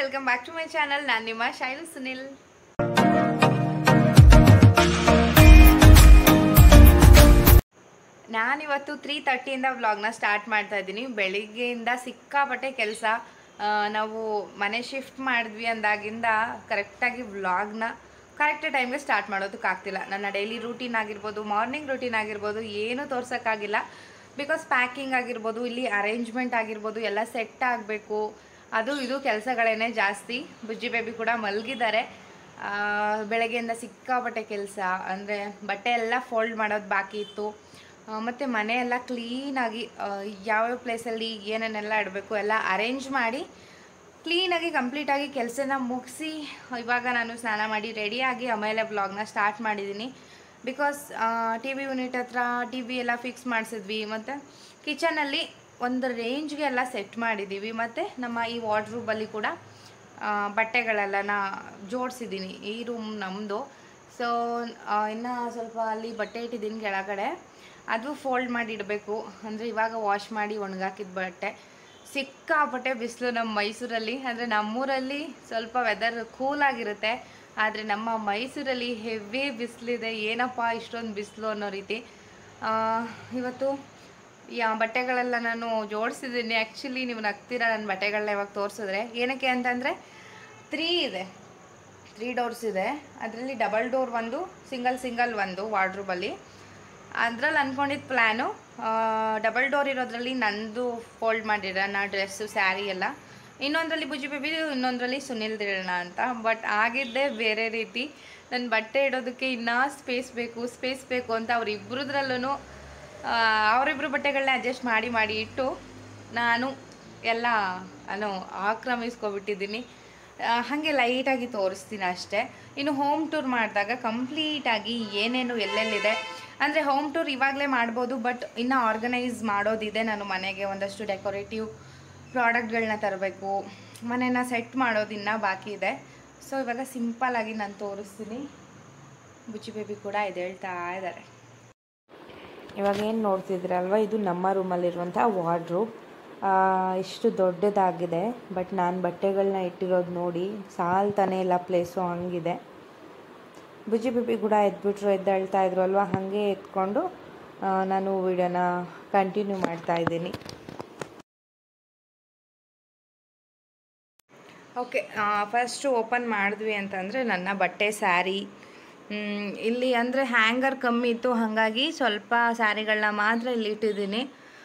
Welcome back to my channel ನಾನು ನಿಮ್ಮ ಶೈಲು ಸುನಿಲ್ ನಾನಿವತ್ತು ತ್ರೀ ತರ್ಟಿಯಿಂದ ವ್ಲಾಗ್ನ ಸ್ಟಾರ್ಟ್ ಮಾಡ್ತಾ ಇದ್ದೀನಿ ಬೆಳಿಗ್ಗೆಯಿಂದ ಸಿಕ್ಕಾಪಟ್ಟೆ ಕೆಲಸ ನಾವು ಮನೆ ಶಿಫ್ಟ್ ಮಾಡಿದ್ವಿ ಅಂದಾಗಿಂದ ಕರೆಕ್ಟಾಗಿ ವ್ಲಾಗ್ನ ಕರೆಕ್ಟ್ ಟೈಮ್ಗೆ ಸ್ಟಾರ್ಟ್ ಮಾಡೋದಕ್ಕಾಗ್ತಿಲ್ಲ ನನ್ನ ಡೈಲಿ ರೂಟೀನ್ ಆಗಿರ್ಬೋದು ಮಾರ್ನಿಂಗ್ ರೂಟೀನ್ ಆಗಿರ್ಬೋದು ಏನೂ ತೋರ್ಸೋಕ್ಕಾಗಿಲ್ಲ ಬಿಕಾಸ್ ಪ್ಯಾಕಿಂಗ್ ಆಗಿರ್ಬೋದು ಇಲ್ಲಿ ಅರೇಂಜ್ಮೆಂಟ್ ಆಗಿರ್ಬೋದು ಎಲ್ಲ ಸೆಟ್ ಆಗಬೇಕು ಅದು ಇದು ಕೆಲಸಗಳೇನೆ ಜಾಸ್ತಿ ಬುಜ್ಜಿ ಬೇಬಿ ಕೂಡ ಮಲಗಿದ್ದಾರೆ ಆ, ಬೆಳಗ್ಗೆಯಿಂದ ಸಿಕ್ಕಾಪಟ್ಟೆ ಕೆಲಸ ಅಂದರೆ ಬಟ್ಟೆ ಎಲ್ಲ ಫೋಲ್ಡ್ ಮಾಡೋದು ಬಾಕಿ ಇತ್ತು ಆ, ಮತ್ತು ಮನೆ ಎಲ್ಲ ಕ್ಲೀನಾಗಿ ಯಾವ್ಯಾವ ಪ್ಲೇಸಲ್ಲಿ ಏನೇನೆಲ್ಲ ಇಡಬೇಕು ಎಲ್ಲ ಅರೇಂಜ್ ಮಾಡಿ ಕ್ಲೀನಾಗಿ ಕಂಪ್ಲೀಟಾಗಿ ಕೆಲಸನ ಮುಗಿಸಿ ಇವಾಗ ನಾನು ಸ್ನಾನ ಮಾಡಿ ರೆಡಿಯಾಗಿ ಆಮೇಲೆ ಬ್ಲಾಗ್ನ ಸ್ಟಾರ್ಟ್ ಮಾಡಿದ್ದೀನಿ ಬಿಕಾಸ್ ಟಿ ವಿ ಯೂನಿಟ್ ಹತ್ರ ಟಿ ವಿ ಎಲ್ಲ ಫಿಕ್ಸ್ ಮಾಡಿಸಿದ್ವಿ ಮತ್ತು ಕಿಚನಲ್ಲಿ ಒಂದು ರೇಂಜ್ಗೆ ಎಲ್ಲ ಸೆಟ್ ಮಾಡಿದ್ದೀವಿ ಮತ್ತು ನಮ್ಮ ಈ ವಾರ್ಡ್ರೂಬಲ್ಲಿ ಕೂಡ ಆ, ಬಟ್ಟೆಗಳೆಲ್ಲನ ಜೋಡಿಸಿದ್ದೀನಿ ಈ ರೂಮ್ ನಮ್ಮದು ಸೊ ಇನ್ನು ಸ್ವಲ್ಪ ಅಲ್ಲಿ ಬಟ್ಟೆ ಇಟ್ಟಿದ್ದೀನಿ ಕೆಳಗಡೆ ಅದು ಫೋಲ್ಡ್ ಮಾಡಿ ಇಡಬೇಕು ಅಂದರೆ ಇವಾಗ ವಾಶ್ ಮಾಡಿ ಒಣಗಾಕಿದ ಬಟ್ಟೆ ಸಿಕ್ಕಾಪಟ್ಟೆ ಬಿಸಿಲು ನಮ್ಮ ಮೈಸೂರಲ್ಲಿ ಅಂದರೆ ನಮ್ಮೂರಲ್ಲಿ ಸ್ವಲ್ಪ ವೆದರ್ ಕೂಲಾಗಿರುತ್ತೆ ಆದರೆ ನಮ್ಮ ಮೈಸೂರಲ್ಲಿ ಹೆವಿ ಬಿಸಿಲಿದೆ ಏನಪ್ಪ ಇಷ್ಟೊಂದು ಬಿಸಿಲು ಅನ್ನೋ ರೀತಿ ಆ, ಇವತ್ತು ಯಾ ಬಟ್ಟೆಗಳೆಲ್ಲ ನಾನು ಜೋಡಿಸಿದ್ದೀನಿ ಆ್ಯಕ್ಚುಲಿ ನೀವು ನಗ್ತೀರಾ ನನ್ನ ಬಟ್ಟೆಗಳನ್ನ ಇವಾಗ ತೋರಿಸಿದ್ರೆ ಏನಕ್ಕೆ ಅಂತಂದರೆ ತ್ರೀ ಇದೆ ತ್ರೀ ಡೋರ್ಸ್ ಇದೆ ಅದರಲ್ಲಿ ಡಬಲ್ ಡೋರ್ ಒಂದು ಸಿಂಗಲ್ ಸಿಂಗಲ್ ಒಂದು ವಾರ್ಡ್ರೂಬಲ್ಲಿ ಅದ್ರಲ್ಲಿ ಅಂದ್ಕೊಂಡಿದ್ದ ಪ್ಲ್ಯಾನು ಡಬಲ್ ಡೋರ್ ಇರೋದ್ರಲ್ಲಿ ನಂದು ಫೋಲ್ಡ್ ಮಾಡಿರೋಣ ಡ್ರೆಸ್ಸು ಸ್ಯಾರಿ ಎಲ್ಲ ಇನ್ನೊಂದರಲ್ಲಿ ಬುಜಿ ಬೇಬಿ ಇನ್ನೊಂದರಲ್ಲಿ ಸುನಿಲ್ದಿರೋಣ ಅಂತ ಬಟ್ ಆಗಿದ್ದೇ ಬೇರೆ ರೀತಿ ನನ್ನ ಬಟ್ಟೆ ಇಡೋದಕ್ಕೆ ಇನ್ನೂ ಸ್ಪೇಸ್ ಬೇಕು ಸ್ಪೇಸ್ ಬೇಕು ಅಂತ ಅವರಿಬ್ಬರದ್ರಲ್ಲೂ ಅವರಿಬ್ಬರು ಬಟ್ಟೆಗಳನ್ನ ಅಡ್ಜಸ್ಟ್ ಮಾಡಿ ಮಾಡಿ ಇಟ್ಟು ನಾನು ಎಲ್ಲ ನಾನು ಆಕ್ರಮಿಸ್ಕೊಬಿಟ್ಟಿದ್ದೀನಿ ಆ, ಹಾಗೆ ಲೈಟಾಗಿ ತೋರಿಸ್ತೀನಿ ಅಷ್ಟೇ ಇನ್ನು ಹೋಮ್ ಟೂರ್ ಮಾಡಿದಾಗ ಕಂಪ್ಲೀಟಾಗಿ ಏನೇನು ಎಲ್ಲೆಲ್ಲಿದೆ ಅಂದರೆ ಹೋಮ್ ಟೂರ್ ಇವಾಗಲೇ ಮಾಡ್ಬೋದು ಬಟ್ ಇನ್ನೂ ಆರ್ಗನೈಸ್ ಮಾಡೋದಿದೆ ನಾನು ಮನೆಗೆ ಒಂದಷ್ಟು ಡೆಕೋರೇಟಿವ್ ಪ್ರಾಡಕ್ಟ್ಗಳನ್ನ ತರಬೇಕು ಮನೇನ ಸೆಟ್ ಮಾಡೋದು ಇನ್ನೂ ಬಾಕಿ ಇದೆ ಸೊ ಇವಾಗ ಸಿಂಪಲ್ಲಾಗಿ ನಾನು ತೋರಿಸ್ತೀನಿ ಬುಚ್ಚಿ ಬೇಬಿ ಕೂಡ ಎದ್ದೇಳ್ತಾ ಇದ್ದಾರೆ ಇವಾಗ ಏನು ನೋಡ್ತಿದ್ರಲ್ವ ಇದು ನಮ್ಮ ರೂಮಲ್ಲಿರುವಂಥ ವಾರ್ಡ್ರೂಬ್ ಇಷ್ಟು ದೊಡ್ಡದಾಗಿದೆ ಬಟ್ ನಾನು ಬಟ್ಟೆಗಳನ್ನ ಇಟ್ಟಿರೋದು ನೋಡಿ ಸಾಲ್ತಾನೆ ಇಲ್ಲ ಪ್ಲೇಸು ಹಂಗಿದೆ ಬುಜ್ಜಿ ಬಿಬ್ಬಿ ಕೂಡ ಎದ್ಬಿಟ್ರು ಎದ್ದೇಳ್ತಾ ಇದ್ರು ಅಲ್ವಾ ಹಾಗೆ ಎತ್ಕೊಂಡು ಆ, ನಾನು ವಿಡಿಯೋನ ಕಂಟಿನ್ಯೂ ಮಾಡ್ತಾ ಇದ್ದೀನಿ ಓಕೆ ಫಸ್ಟು ಓಪನ್ ಮಾಡಿದ್ವಿ ಅಂತಂದರೆ ನನ್ನ ಬಟ್ಟೆ ಸ್ಯಾರಿ ಮ್, ಇಲ್ಲಿ ಅಂದರೆ ಹ್ಯಾಂಗರ್ ಕಮ್ಮಿ ಇತ್ತು ಹಾಗಾಗಿ ಸ್ವಲ್ಪ ಸ್ಯಾರಿಗಳನ್ನ ಮಾತ್ರ ಇಲ್ಲಿ ಇಟ್ಟಿದ್ದೀನಿ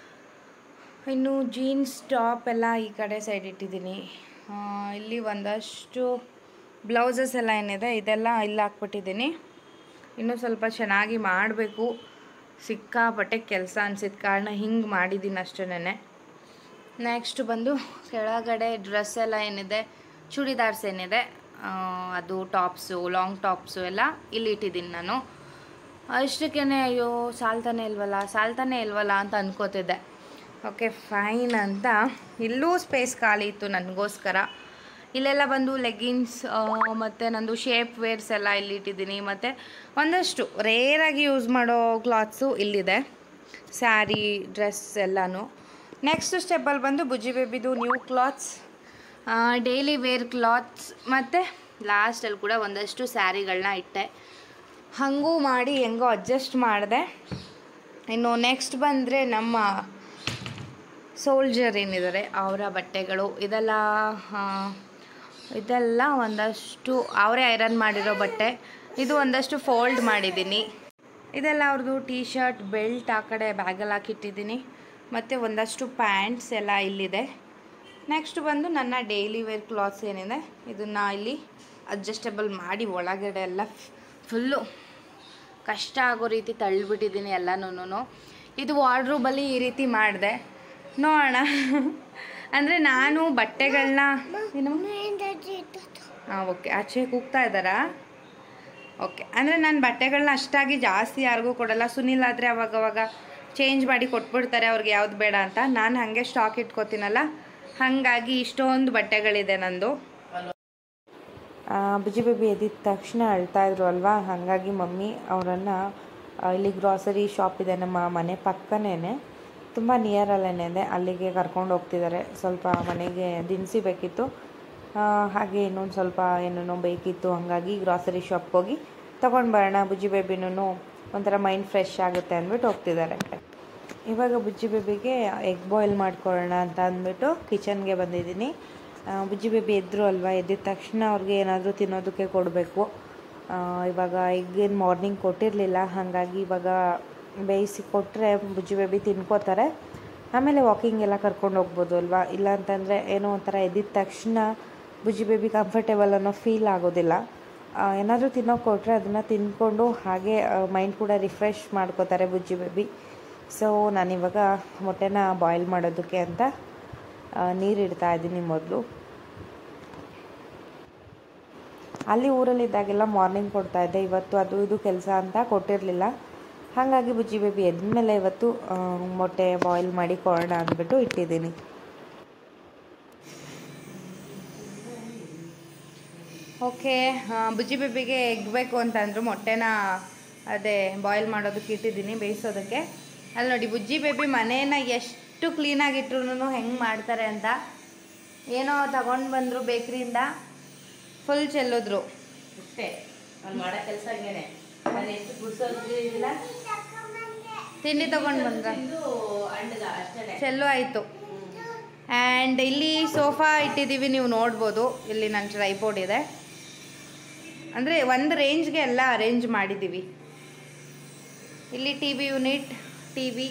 ಇನ್ನು ಜೀನ್ಸ್ ಟಾಪ್ ಎಲ್ಲ ಈ ಕಡೆ ಸೈಡ್ ಇಟ್ಟಿದ್ದೀನಿ ಆ, ಇಲ್ಲಿ ಒಂದಷ್ಟು ಬ್ಲೌಸಸ್ ಎಲ್ಲ ಏನಿದೆ ಇದೆಲ್ಲ ಇಲ್ಲಿ ಹಾಕ್ಬಿಟ್ಟಿದ್ದೀನಿ ಇನ್ನೂ ಸ್ವಲ್ಪ ಚೆನ್ನಾಗಿ ಮಾಡಬೇಕು ಸಿಕ್ಕಾಪಟ್ಟೆ ಕೆಲಸ ಅನ್ಸಿದ ಕಾರಣ ಹಿಂಗೆ ಮಾಡಿದ್ದೀನಿ ಅಷ್ಟೇನೆ ನೆಕ್ಸ್ಟ್ ಬಂದು ಕೆಳಗಡೆ ಡ್ರೆಸ್ ಎಲ್ಲ ಏನಿದೆ ಚೂಡಿದಾರ್ಸ್ ಏನಿದೆ ಆ, ಅದು ಟಾಪ್ಸು ಲಾಂಗ್ ಟಾಪ್ಸು ಎಲ್ಲ ಇಲ್ಲಿ ಇಟ್ಟಿದ್ದೀನಿ ನಾನು ಅಷ್ಟಕ್ಕೇ ಅಯ್ಯೋ ಸಾಲ್ತಾನೆ ಇಲ್ವಲ್ಲ ಸಾಲ್ತಾನೆ ಇಲ್ವಲ್ಲ ಅಂತ ಅನ್ಕೋತಿದ್ದೆ ಓಕೆ ಫೈನ್ ಅಂತ ಇಲ್ಲೂ ಸ್ಪೇಸ್ ಖಾಲಿ ಇತ್ತು ನನಗೋಸ್ಕರ ಇಲ್ಲೆಲ್ಲ ಬಂದು ಲೆಗ್ಗಿನ್ಸ್ ಮತ್ತು ನಂದು ಶೇಪ್ ವೇರ್ಸ್ ಎಲ್ಲ ಇಲ್ಲಿ ಇಟ್ಟಿದ್ದೀನಿ ಮತ್ತು ಒಂದಷ್ಟು ರೇರಾಗಿ ಯೂಸ್ ಮಾಡೋ ಕ್ಲಾತ್ಸು ಇಲ್ಲಿದೆ ಸ್ಯಾರಿ ಡ್ರೆಸ್ ಎಲ್ಲನೂ ನೆಕ್ಸ್ಟ್ ಸ್ಟೆಪ್ಪಲ್ಲಿ ಬಂದು ಬುಜ್ಜಿ ಬೇಬಿದು new clothes daily wear clothes ಮತ್ತು ಲಾಸ್ಟಲ್ಲಿ ಕೂಡ ಒಂದಷ್ಟು ಸ್ಯಾರಿಗಳನ್ನ ಇಟ್ಟೆ ಹಾಗೂ ಮಾಡಿ ಹೆಂಗೋ ಅಡ್ಜಸ್ಟ್ ಮಾಡಿದೆ ಇನ್ನು ನೆಕ್ಸ್ಟ್ ಬಂದರೆ ನಮ್ಮ ಸೋಲ್ಜರ್ ಏನಿದ್ದಾರೆ ಅವರ ಬಟ್ಟೆಗಳು ಇದೆಲ್ಲ ಆ, ಇದೆಲ್ಲ ಒಂದಷ್ಟು ಅವರೇ ಐರನ್ ಮಾಡಿರೋ ಬಟ್ಟೆ ಇದು ಒಂದಷ್ಟು ಫೋಲ್ಡ್ ಮಾಡಿದ್ದೀನಿ ಇದೆಲ್ಲ ಅವ್ರದ್ದು ಟೀ ಶರ್ಟ್ ಬೆಲ್ಟ್ ಆ ಕಡೆ ಬ್ಯಾಗಲ್ಲಿ ಹಾಕಿಟ್ಟಿದ್ದೀನಿ ಮತ್ತು ಒಂದಷ್ಟು ಪ್ಯಾಂಟ್ಸ್ ಎಲ್ಲ ಇಲ್ಲಿದೆ ನೆಕ್ಸ್ಟ್ ಬಂದು ನನ್ನ ಡೈಲಿ ವೇರ್ ಕ್ಲಾತ್ಸ್ ಏನಿದೆ ಇದನ್ನು ಇಲ್ಲಿ ಅಡ್ಜಸ್ಟಬಲ್ ಮಾಡಿ ಒಳಗಡೆ ಎಲ್ಲ ಫುಲ್ಲು ಕಷ್ಟ ಆಗೋ ರೀತಿ ತಳ್ಳಿಬಿಟ್ಟಿದ್ದೀನಿ ಎಲ್ಲನೂ ಇದು ವಾರ್ಡ್ರೂಬಲ್ಲಿ ಈ ರೀತಿ ಮಾಡಿದೆ ನೋಡೋಣ ಅಂದರೆ ನಾನು ಬಟ್ಟೆಗಳನ್ನ ಏನು ಹಾಂ ಓಕೆ ಆಚೆ ಕೂಗ್ತಾ ಇದ್ದಾರಾ ಓಕೆ ಅಂದರೆ ನಾನು ಬಟ್ಟೆಗಳನ್ನ ಅಷ್ಟಾಗಿ ಜಾಸ್ತಿ ಯಾರಿಗೂ ಕೊಡಲ್ಲ ಸುನಿಲ್ ಆದರೆ ಅವಾಗವಾಗ ಚೇಂಜ್ ಮಾಡಿ ಕೊಟ್ಬಿಡ್ತಾರೆ ಅವ್ರಿಗೆ ಯಾವ್ದು ಬೇಡ ಅಂತ ನಾನು ಹಾಗೆ ಸ್ಟಾಕ್ ಇಟ್ಕೋತೀನಲ್ಲ ಹಾಗಾಗಿ ಇಷ್ಟೊಂದು ಬಟ್ಟೆಗಳಿದೆ ನಂದು ಆ, ಬುಜ್ಜಿ ಬೇಬಿ ಎದ್ದಿದ ತಕ್ಷಣ ಅಳ್ತಾ ಇದ್ರು ಅಲ್ವಾ ಹಾಗಾಗಿ ಮಮ್ಮಿ ಅವರನ್ನು ಇಲ್ಲಿ ಗ್ರಾಸರಿ ಶಾಪ್ ಇದೆ ನಮ್ಮ ಮನೆ ಪಕ್ಕನೇ ತುಂಬ ನಿಯರಲ್ಲೇ ಇದೆ ಅಲ್ಲಿಗೆ ಕರ್ಕೊಂಡು ಹೋಗ್ತಿದ್ದಾರೆ ಸ್ವಲ್ಪ ಮನೆಗೆ ದಿನಸಿ ಬೇಕಿತ್ತು ಆ, ಹಾಗೆ ಇನ್ನೊಂದು ಸ್ವಲ್ಪ ಏನೇನೋ ಬೇಕಿತ್ತು ಹಾಗಾಗಿ ಗ್ರಾಸರಿ ಶಾಪ್ಗೆ ಹೋಗಿ ತೊಗೊಂಡು ಬರೋಣ ಬುಜ್ಜಿ ಬೇಬಿನೂ ಒಂಥರ ಮೈಂಡ್ ಫ್ರೆಶ್ ಆಗುತ್ತೆ ಅಂದ್ಬಿಟ್ಟು ಹೋಗ್ತಿದ್ದಾರೆ ಇವಾಗ ಬುಜ್ಜಿ ಬೇಬಿಗೆ ಎಗ್ ಬಾಯ್ಲ್ ಮಾಡ್ಕೊಳ್ಳೋಣ ಅಂತ ಅಂದ್ಬಿಟ್ಟು ಕಿಚನ್ಗೆ ಬಂದಿದ್ದೀನಿ ಆ, ಬುಜ್ಜಿ ಬೇಬಿ ಎದ್ರು ಅಲ್ವಾ ಎದ್ದಿದ ತಕ್ಷಣ ಅವ್ರಿಗೆ ಏನಾದರೂ ತಿನ್ನೋದಕ್ಕೆ ಕೊಡಬೇಕು ಇವಾಗ ಎಗ್ ಏನು ಮಾರ್ನಿಂಗ್ ಕೊಟ್ಟಿರಲಿಲ್ಲ ಹಾಗಾಗಿ ಇವಾಗ ಬೇಯಿಸಿ ಕೊಟ್ಟರೆ ಬುಜ್ಜಿ ಬೇಬಿ ತಿನ್ಕೋತಾರೆ ಆಮೇಲೆ ವಾಕಿಂಗ್ ಎಲ್ಲ ಕರ್ಕೊಂಡು ಹೋಗ್ಬೋದು ಅಲ್ವಾ ಇಲ್ಲ ಅಂತಂದರೆ ಏನೋ ಒಂಥರ ಎದ್ದಿದ ತಕ್ಷಣ ಬುಜ್ಜಿ ಬೇಬಿ ಕಂಫರ್ಟೇಬಲ್ ಅನ್ನೋ ಫೀಲ್ ಆಗೋದಿಲ್ಲ ಏನಾದರೂ ತಿನ್ನೋಕೆ ಕೊಟ್ಟರೆ ಅದನ್ನು ತಿಂದ್ಕೊಂಡು ಹಾಗೆ ಮೈಂಡ್ ಕೂಡ ರಿಫ್ರೆಶ್ ಮಾಡ್ಕೋತಾರೆ ಬುಜ್ಜಿ ಬೇಬಿ ಸೊ ನಾನಿವಾಗ ಮೊಟ್ಟೆನ ಬಾಯ್ಲ್ ಮಾಡೋದಕ್ಕೆ ಅಂತ ನೀರು ಇಡ್ತಾ ಇದ್ದೀನಿ ಮೊದಲು ಅಲ್ಲಿ ಊರಲ್ಲಿದ್ದಾಗೆಲ್ಲ ಮಾರ್ನಿಂಗ್ ಕೊಡ್ತಾ ಇದ್ದೆ ಇವತ್ತು ಅದು ಇದು ಕೆಲಸ ಅಂತ ಕೊಟ್ಟಿರಲಿಲ್ಲ ಹಾಗಾಗಿ ಬುಜ್ಜಿ ಬೇಬಿ ಎದ್ಮೇಲೆ ಇವತ್ತು ಆ, ಮೊಟ್ಟೆ ಬಾಯ್ಲ್ ಮಾಡಿ ಕೊಡೋಣ ಅಂದ್ಬಿಟ್ಟು ಇಟ್ಟಿದ್ದೀನಿ ಓಕೆ ಬುಜ್ಜಿ ಬೇಬಿಗೆ ಎಗ್ ಬೇಕು ಅಂತ ಅಂದರು ಮೊಟ್ಟೆನ ಅದೇ ಬಾಯ್ಲ್ ಮಾಡೋದಕ್ಕೆ ಇಟ್ಟಿದ್ದೀನಿ ಬೇಯಿಸೋದಕ್ಕೆ ಅಲ್ಲಿ ನೋಡಿ ಬುಜ್ಜಿ ಬೇಬಿ ಮನೇನ ಎಷ್ಟು ಕ್ಲೀನಾಗಿಟ್ರು ಹೆಂಗೆ ಮಾಡ್ತಾರೆ ಅಂತ ಏನೋ ತಗೊಂಡು ಬಂದರು ಬೇಕ್ರಿಯಿಂದ ಫುಲ್ ಚೆಲ್ಲಿದ್ರು ಅಷ್ಟೇ ಅವ್ನು ಮಾಡೋ ಕೆಲಸ ಹಂಗೇನೆ ನಾನು ಎಷ್ಟು ಗುಡ್ಸೋದು ಇಲ್ಲ ತಿಂಡಿ ತಗೊಂಡು ಬಂದ್ರ ಇದು ಅಂಡಗ ಅಷ್ಟೇ ಚೆಲ್ಲು ಆಯಿತು ಆ್ಯಂಡ್ ಇಲ್ಲಿ ಸೋಫಾ ಇಟ್ಟಿದ್ದೀವಿ ನೀವು ನೋಡ್ಬೋದು ಇಲ್ಲಿ ನನ್ನ ಟ್ರೈಪೋರ್ಡ್ ಇದೆ ಅಂದರೆ ಒಂದು ರೇಂಜ್ಗೆ ಎಲ್ಲ ಅರೇಂಜ್ ಮಾಡಿದ್ದೀವಿ ಇಲ್ಲಿ T V unit T V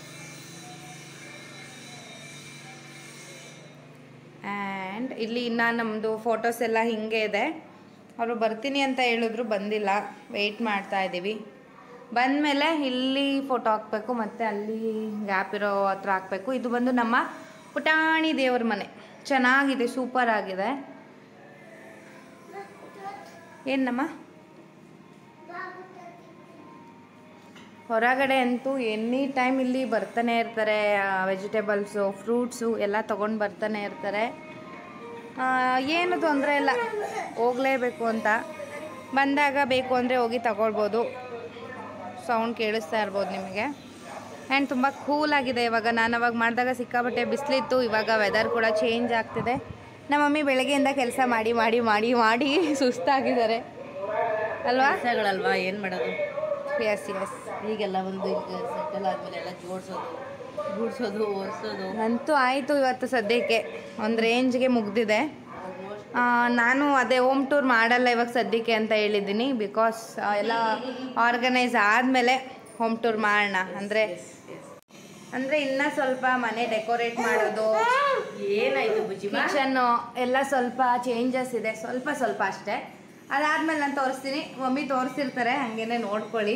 and ಇಲ್ಲಿ ಇನ್ನು ನಮ್ಮದು ಫೋಟೋಸ್ ಎಲ್ಲ ಹಿಂಗೆ ಇದೆ ಅವರು ಬರ್ತೀನಿ ಅಂತ ಹೇಳಿದ್ರು ಬಂದಿಲ್ಲ ವೆಯ್ಟ್ ಮಾಡ್ತಾ ಇದ್ದೀವಿ ಬಂದಮೇಲೆ ಇಲ್ಲಿ ಫೋಟೋ ಹಾಕಬೇಕು ಮತ್ತು ಅಲ್ಲಿ ಗ್ಯಾಪ್ ಇರೋ ಹತ್ರ ಹಾಕಬೇಕು ಇದು ಬಂದು ನಮ್ಮ ಪುಟಾಣಿ ದೇವ್ರ ಮನೆ ಚೆನ್ನಾಗಿದೆ ಸೂಪರ್ ಆಗಿದೆ ಏನಮ್ಮ ಹೊರಗಡೆ ಅಂತೂ ಎನಿ ಟೈಮ್ ಇಲ್ಲಿ ಬರ್ತಾನೆ ಇರ್ತಾರೆ ವೆಜಿಟೇಬಲ್ಸು ಫ್ರೂಟ್ಸು ಎಲ್ಲ ತೊಗೊಂಡು ಬರ್ತಾನೆ ಇರ್ತಾರೆ ಆ, ಏನು ತೊಂದರೆ ಇಲ್ಲ ಹೋಗಲೇಬೇಕು ಅಂತ ಬಂದಾಗ ಬೇಕು ಅಂದರೆ ಹೋಗಿ ತಗೊಳ್ಬೋದು ಸೌಂಡ್ ಕೇಳಿಸ್ತಾ ಇರ್ಬೋದು ನಿಮಗೆ ಆ್ಯಂಡ್ ತುಂಬ ಕೂಲಾಗಿದೆ ಇವಾಗ ನಾನು ಅವಾಗ ಮಾಡಿದಾಗ ಸಿಕ್ಕಾಪಟ್ಟೆ ಬಿಸಿಲಿತ್ತು ಇವಾಗ ವೆದರ್ ಕೂಡ ಚೇಂಜ್ ಆಗ್ತಿದೆ ನಮ್ಮ ಮಮ್ಮಿ ಬೆಳಗ್ಗೆಯಿಂದ ಕೆಲಸ ಮಾಡಿ ಮಾಡಿ ಮಾಡಿ ಮಾಡಿ ಸುಸ್ತಾಗಿದ್ದಾರೆ ಅಲ್ವಾ ಕೆಲಸಗಳಲ್ವಾ ಏನು ಮಾಡೋದು ಎಸ್ ಎಸ್ ಈಗೆಲ್ಲ ಒಂದು ಈಗ ಸೆಟಲ್ ಆದಮೇಲೆ ಎಲ್ಲ ಜೋಡಿಸೋದು ಗೂಡ್ಸೋದು ಒರೆಸೋದು ಅಂತೂ ಆಯಿತು ಇವತ್ತು ಸದ್ಯಕ್ಕೆ ಒಂದು ರೇಂಜ್ಗೆ ಮುಗ್ದಿದೆ ಆ, ನಾನು ಅದೇ ಹೋಮ್ ಟೂರ್ ಮಾಡಲ್ಲ ಇವಾಗ ಸದ್ಯಕ್ಕೆ ಅಂತ ಹೇಳಿದ್ದೀನಿ ಬಿಕಾಸ್ ಎಲ್ಲ ಆರ್ಗನೈಸ್ ಆದಮೇಲೆ ಹೋಮ್ ಟೂರ್ ಮಾಡೋಣ ಅಂದರೆ ಅಂದರೆ ಇನ್ನೂ ಸ್ವಲ್ಪ ಮನೆ ಡೆಕೋರೇಟ್ ಮಾಡೋದು ಏನಾಯ್ತು ಬುಜ್ಜಿಮ ಕಿಚನ್ನು ಎಲ್ಲ ಸ್ವಲ್ಪ ಚೇಂಜಸ್ ಇದೆ ಸ್ವಲ್ಪ ಸ್ವಲ್ಪ ಅಷ್ಟೇ ಅದಾದ್ಮೇಲೆ ನಾನು ತೋರಿಸ್ತೀನಿ ಮಮ್ಮಿ ತೋರಿಸಿರ್ತಾರೆ ಹಾಗೇನೆ ನೋಡ್ಕೊಳ್ಳಿ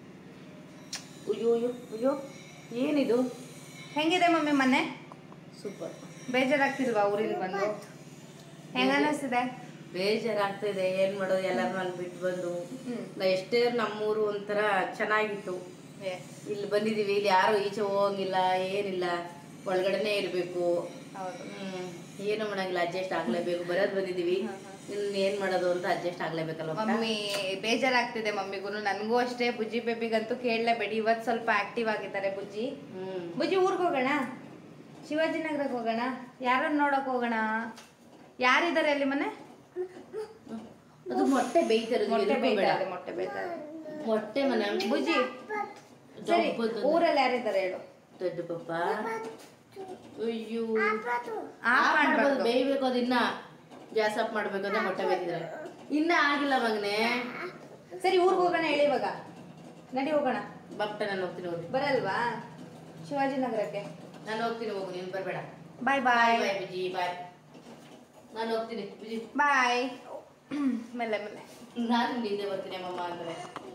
ಅಯ್ಯೋ ಅಯ್ಯೋ ಅಯ್ಯೋ ಏನಿದು ಹೆಂಗಿದೆ ಮಮ್ಮಿ ಮನೆ ಸೂಪರ್ ಬೇಜಾರಾಗ್ತಿಲ್ವಾ ಊರಿಗೆ ಬಂದು ಹೆಂಗ ಅನ್ನಿಸ್ತಿದೆ ಬೇಜಾರಾಗ್ತಿದೆ ಏನು ಮಾಡೋದು ಎಲ್ಲರನ್ನ ಅಲ್ಲಿ ಬಿಟ್ಟು ಬಂದು ನಾ ಎಷ್ಟೇ ನಮ್ಮೂರು ಒಂಥರ ಚೆನ್ನಾಗಿತ್ತು ಇಲ್ಲಿ ಬಂದಿದ್ದೀವಿ ಇಲ್ಲಿ ಯಾರು ಈಚೆ ಹೋಗಂಗಿಲ್ಲ ಏನಿಲ್ಲ ಒಳಗಡೆನೇ ಇರಬೇಕು ಹೌದು ಏನು ಮಾಡಂಗಿಲ್ಲ ಅಡ್ಜಸ್ಟ್ ಆಗ್ಲೇಬೇಕು ಬರೋದು ಬಂದಿದ್ದೀವಿ ಇನ್ನು ಏನು ಮಾಡೋದು ಅಂತ ಅಡ್ಜಸ್ಟ್ ಆಗ್ಲೇಬೇಕಲ್ವ ಪುಟ್ಟ? ಮಮ್ಮಿ ಬೇಜಾರಾಗ್ತಿದೆ ಮಮ್ಮಿಗೂ ನನಗೂ ಅಷ್ಟೇ ಬುಜ್ಜಿ ಬೇಬಿಗಂತೂ ಕೇಳಲೇಬೇಡಿ ಇವತ್ತು ಸ್ವಲ್ಪ ಆಕ್ಟಿವ್ ಆಗಿದ್ದಾರೆ ಬುಜ್ಜಿ ಹ್ಮ್ ಬುಜ್ಜಿ ಊರಿಗೆ ಹೋಗೋಣ ಶಿವಾಜಿನಗರಕ್ಕೆ ಹೋಗೋಣ ಯಾರನ್ನ ನೋಡಕ್ ಹೋಗೋಣ ಯಾರಿದ್ದಾರೆ ಅಲ್ಲಿ ಮನೆ ಅದು ಮೊಟ್ಟೆ ಬೇಯ್ತಿರೋದು ಮೊಟ್ಟೆ ಎಲ್ರಿಗೂ ಬೇಡ. ಬೇಯ್ತಾ ಇದೆ ಮೊಟ್ಟೆ ಬೇಯ್ತಾ ಇದೆ ಮೊಟ್ಟೆ ಮನೆ ಬುಜ್ಜಿ ಸರಿ ದೊಡ್ಡದು. ಊರಲ್ಲಿ ಯಾರಿದ್ದಾರೆ ಹೇಳು ದೊಡ್ಡ ಪಪ್ಪ ಅಯ್ಯೋ ಆಫ್ ಆಫ್ ಮಾಡ್ಬೋದು ಮಾಡ್ಬಾರ್ದು ಬೇಯ್ಬೇಕು ಅದು ಇನ್ನ ಗ್ಯಾಸ್ ಆಫ್ ಮಾಡ್ಬೇಕು ಅಂತ ಮೊಟ್ಟೆ ಬೇಯ್ತಿದ್ದಾರೆ ಇನ್ನ ಆಗಿಲ್ಲ ಮಗನೇ ಸರಿ ಊರಿಗೆ ಹೋಗೋಣ ಹೇಳಿ ಇವಾಗ ನಡಿ ಹೋಗೋಣ ಬಪ್ಟ ನಾನು ಹೋಗ್ತೀನಿ ಹೋಗಿ ಬರಲ್ವಾ ಶಿವಾಜಿನಗರಕ್ಕೆ ನಾನು ಹೋಗ್ತೀನಿ ಹೋಗು ನೀನು ಬರಬೇಡ ಬಾಯ್ ಬಾಯ್ ಬಾಯ್ ಬಾಯ್ ಬಿಜಿ ಬಾಯ್ ನಾನು ಹೋಗ್ತೀನಿ ಬಿಜಿ ಬಾಯ್ ಮೆಲ್ಲೆ ಮೆಲ್ಲೆ ನಾನು ನಿಂದೆ ಬರ್ತೀನಿ ಅಮ್ಮಮ್ಮ ಅಂದ್ರೆ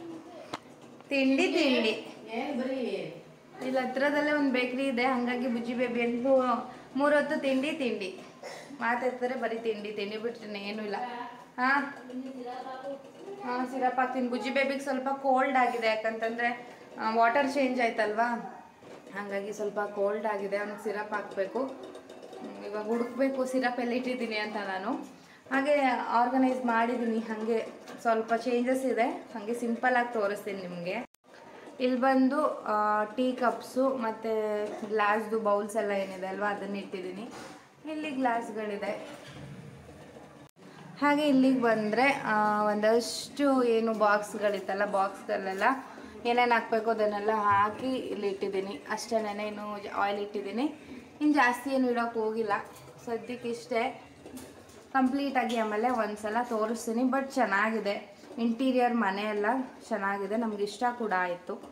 ತಿಂಡಿ ತಿಂಡಿ ಏನು ಬರೀ ಇಲ್ಲಿ ಹತ್ರದಲ್ಲೇ ಒಂದು ಬೇಕ್ರಿ ಇದೆ ಹಾಗಾಗಿ ಬುಜ್ಜಿ ಬೇಬಿ ಅಂತೂ ಮೂರೊತ್ತು ತಿಂಡಿ ತಿಂಡಿ ಮಾತಾಡ್ತಾರೆ ಬರೀ ತಿಂಡಿ ತಿಂಡಿ ಬಿಟ್ರೆ ಏನೂ ಇಲ್ಲ ಹಾಂ ಹಾಂ ಸಿರಪ್ ಹಾಕ್ತೀನಿ ಬುಜ್ಜಿ ಬೇಬಿಗೆ ಸ್ವಲ್ಪ ಕೋಲ್ಡ್ ಆಗಿದೆ ಯಾಕಂತಂದರೆ ವಾಟರ್ ಚೇಂಜ್ ಆಯ್ತಲ್ವಾ ಹಾಗಾಗಿ ಸ್ವಲ್ಪ ಕೋಲ್ಡ್ ಆಗಿದೆ ಅವ್ನಿಗೆ ಸಿರಪ್ ಹಾಕಬೇಕು ಇವಾಗ ಹುಡುಕ್ಬೇಕು ಸಿರಪ್ ಎಲ್ಲಿ ಇಟ್ಟಿದ್ದೀನಿ ಅಂತ ನಾನು ಹಾಗೆ ಆರ್ಗನೈಸ್ ಮಾಡಿದ್ದೀನಿ ಹಾಗೆ ಸ್ವಲ್ಪ ಚೇಂಜಸ್ ಇದೆ ಹಾಗೆ ಸಿಂಪಲಾಗಿ ತೋರಿಸ್ತೀನಿ ನಿಮಗೆ ಇಲ್ಲಿ ಬಂದು ಟೀ ಕಪ್ಸು ಮತ್ತು ಗ್ಲಾಸ್ದು ಬೌಲ್ಸ್ ಎಲ್ಲ ಏನಿದೆ ಅಲ್ವಾ ಅದನ್ನ ಇಟ್ಟಿದ್ದೀನಿ ಇಲ್ಲಿ ಗ್ಲಾಸ್ಗಳಿದೆ ಹಾಗೆ ಇಲ್ಲಿಗೆ ಬಂದರೆ ಒಂದಷ್ಟು ಏನು ಬಾಕ್ಸ್ಗಳಿತ್ತಲ್ಲ ಬಾಕ್ಸ್ಗಳೆಲ್ಲ ಏನೇನು ಹಾಕಬೇಕು ಅದನ್ನೆಲ್ಲ ಹಾಕಿ ಇಲ್ಲಿ ಇಟ್ಟಿದ್ದೀನಿ ಅಷ್ಟೇನೆ ಇನ್ನು ಆಯಿಲ್ ಇಟ್ಟಿದ್ದೀನಿ ಇನ್ನು ಜಾಸ್ತಿ ಏನು ಇಡೋಕೆ ಹೋಗಿಲ್ಲ ಸದ್ಯಕ್ಕೆ ಇಷ್ಟೇ ಕಂಪ್ಲೀಟಾಗಿ ಆಮೇಲೆ ಒಂದ್ಸಲ ತೋರಿಸ್ತೀನಿ ಬಟ್ ಚೆನ್ನಾಗಿದೆ ಇಂಟೀರಿಯರ್ ಮನೆ ಎಲ್ಲ ಚೆನ್ನಾಗಿದೆ ನಮ್ಗೆ ಇಷ್ಟ ಕೂಡ ಆಯಿತು